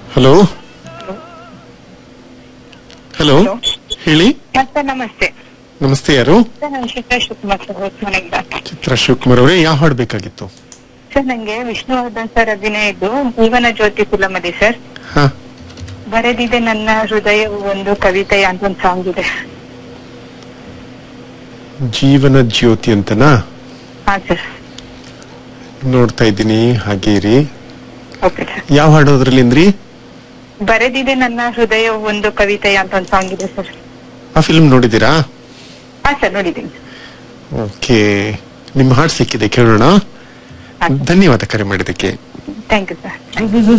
Hello hello Hello. ಹೇಳಿ sir ನಮಸ್ತೆ ನಮಸ್ತೆ ಯಾರು ಸರ್ ನಾನು ಶಿಖಾ ಶಿವಕುಮಾರ್ ಸರ್ ಹೊಸಮನೆಯಿಂದ ಚಿತ್ರ ಶಿವಕುಮಾರ್ ಅವರೇ ಯಾವ ಹಾಡು ಬೇಕಾಗಿತ್ತು ಸರ್ ನಂಗೆ ವಿಷ್ಣುವರ್ಧನ್ ಸರ್ ಅಭಿನಯದ್ದು ಜೀವನ ಜ್ಯೋತಿ ಫಿಲಮ್ ಇದೆ ಸರ್ ಹಾ ಬರೆದಿದೆ ನನ್ನ ಹೃದಯ ಒಂದು ಕವಿತೆ ಅಂತ ಒಂದು ಸಾಂಗ್ ಇದೆ ಜೀವನ ಜ್ಯೋತಿ ಅಂತನಾ ಹಾ ಸರ್ ನೋಡ್ತಾ ಇದ್ದೀನಿ ಹಾಗೆ ಇರಿ ಓಕೆ ಸರ್ ಯಾವ ಹಾಡು ಅದ್ರಲ್ಲಿ ಅಂದ್ರಿ ಬರೆದಿದೆ ನನ್ನ ಹೃದಯ ಒಂದು ಕವಿತೆ ಅಂತ ಒಂದು ಸಾಂಗ್ ಇದೆ ಸರ್ ಆ ಫಿಲ್ಮ್ ನೋಡಿದ್ದೀರಾ ಹಾ ಸರ್ ನೋಡಿದ್ದೀನಿ ಓಕೆ ನಿಮ್ಮ ಹಾಡು ಸಿಕ್ಕಿದೆ ಕೇಳೋಣ ಹಾ ಧನ್ಯವಾದ ಕರೆ ಮಾಡಿದ್ದಕ್ಕೆ ಥ್ಯಾಂಕ್ ಯು ಸರ್